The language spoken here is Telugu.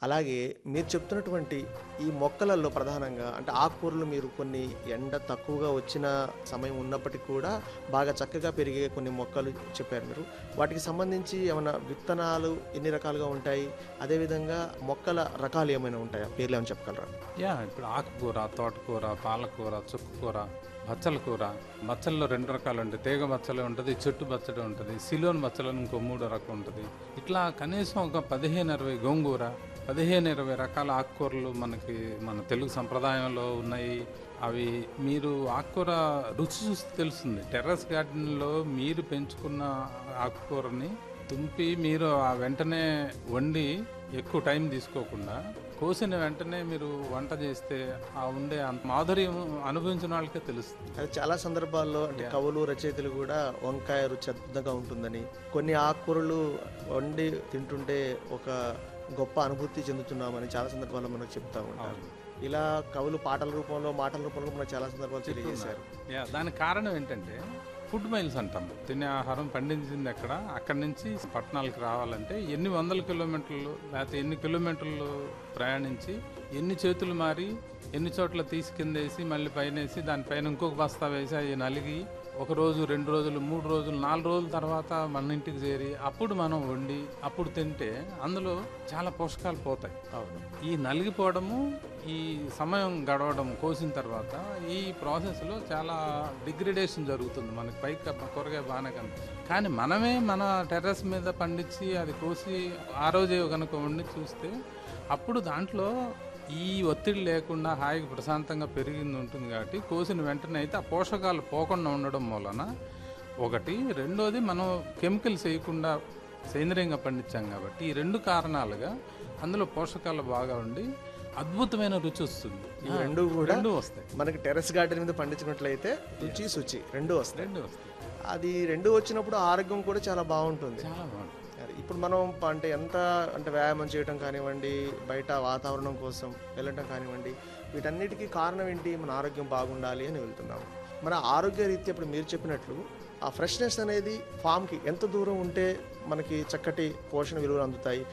అలాగే మీరు చెప్తున్నటువంటి ఈ మొక్కలలో ప్రధానంగా అంటే ఆకుకూరలు మీరు కొన్ని ఎండ తక్కువగా వచ్చిన సమయం ఉన్నప్పటికీ కూడా బాగా చక్కగా పెరిగే కొన్ని మొక్కలు చెప్పారు మీరు వాటికి సంబంధించి ఏమైనా విత్తనాలు ఎన్ని రకాలుగా ఉంటాయి అదేవిధంగా మొక్కల రకాలు ఏమైనా ఉంటాయా పేర్లు ఏమైనా చెప్పగలరా యా ఇప్పుడు ఆకుకూర తోటకూర పాలకూర చుక్కకూర బచ్చల కూర బచ్చల్లో రెండు రకాలు ఉంటాయి తీగ బచ్చలు ఉంటుంది చెట్టు బచ్చడి ఉంటుంది సిలోన్ బచ్చలు అని ఇంకో మూడో రకం ఉంటుంది ఇట్లా కనీసం ఒక పదిహేను ఇరవై గోంగూర పదిహేను ఇరవై రకాల ఆకుకూరలు మనకి మన తెలుగు సంప్రదాయంలో ఉన్నాయి అవి మీరు ఆకుకూర రుచి చూస్తే తెలుస్తుంది టెర్రస్ గార్డెన్లో మీరు పెంచుకున్న ఆకుకూరని తుంపి మీరు ఆ వెంటనే వండి ఎక్కువ టైం తీసుకోకుండా కోసిన వెంటనే మీరు వంట చేస్తే ఆ ఉండే అంత మాధుర్యం అనుభవించిన వాళ్ళకే తెలుస్తుంది అది చాలా సందర్భాల్లో అంటే కవులు రచయితలు కూడా వంకాయ రుచి అద్భుతంగా ఉంటుందని కొన్ని ఆకుకూరలు వండి తింటుంటే ఒక గొప్ప అనుభూతి చెందుతున్నామని చాలా సందర్భాల్లో మనకు చెప్తా ఉంటారు ఇలా కవులు పాటల రూపంలో మాటల రూపంలో మనకు చాలా సందర్భాలు తెలియజేశారు యా దానికి కారణం ఏంటంటే ఫుడ్ మైల్స్ అంటాం తినే ఆహారం పండించింది ఎక్కడ అక్కడి నుంచి పట్టణాలకు రావాలంటే ఎన్ని వందల కిలోమీటర్లు లేకపోతే ఎన్ని కిలోమీటర్లు ప్రయాణించి ఎన్ని చేతులు మారి ఎన్ని చోట్ల తీసి కిందేసి మళ్ళీ పైన వేసి దానిపైన ఇంకొక బస్తా వేసి అవి నలిగి ఒక రోజు రెండు రోజులు మూడు రోజులు నాలుగు రోజుల తర్వాత మన ఇంటికి చేరి అప్పుడు మనం వండి అప్పుడు తింటే అందులో చాలా పోషకాలు పోతాయి అవును ఈ నలిగిపోవడము ఈ సమయం గడవడం కోసిన తర్వాత ఈ ప్రాసెస్లో చాలా డిగ్రేడేషన్ జరుగుతుంది మనకి పైకి కూరగాయ బాగానే కనిపిస్తుంది కానీ మనమే మన టెర్రస్ మీద పండించి అది కోసి ఆ రోజే కనుక వండి చూస్తే అప్పుడు దాంట్లో ఈ ఒత్తిడి లేకుండా హాయిగా ప్రశాంతంగా పెరిగింది ఉంటుంది కాబట్టి కోసిన వెంటనే అయితే ఆ పోషకాలు పోకుండా ఉండడం వలన ఒకటి రెండోది మనం కెమికల్స్ వేయకుండా సేంద్రియంగా పండించాం కాబట్టి ఈ రెండు కారణాలుగా అందులో పోషకాలు బాగా ఉండి అద్భుతమైన రుచి వస్తుంది ఈ రెండు కూడా రెండు వస్తాయి మనకి టెర్రస్ గార్డెన్ మీద పండించినట్లయితే రుచి శుచి రెండు వస్తాయి రెండు వస్తాయి అది రెండు వచ్చినప్పుడు ఆరోగ్యం కూడా చాలా బాగుంటుంది చాలా బాగుంటుంది అది ఇప్పుడు మనం ప- అంటే ఎంత అంటే వ్యాయామం చేయటం కానివ్వండి బయట వాతావరణం కోసం వెళ్ళటం కానివ్వండి వీటన్నిటికీ కారణం ఏంటి మన ఆరోగ్యం బాగుండాలి అని వెళ్తున్నాము మన ఆరోగ్య రీత్యా ఇప్పుడు మీరు చెప్పినట్లు ఆ ఫ్రెష్నెస్ అనేది ఫామ్కి ఎంత దూరం ఉంటే మనకి చక్కటి పోషణ విలువలు అందుతాయి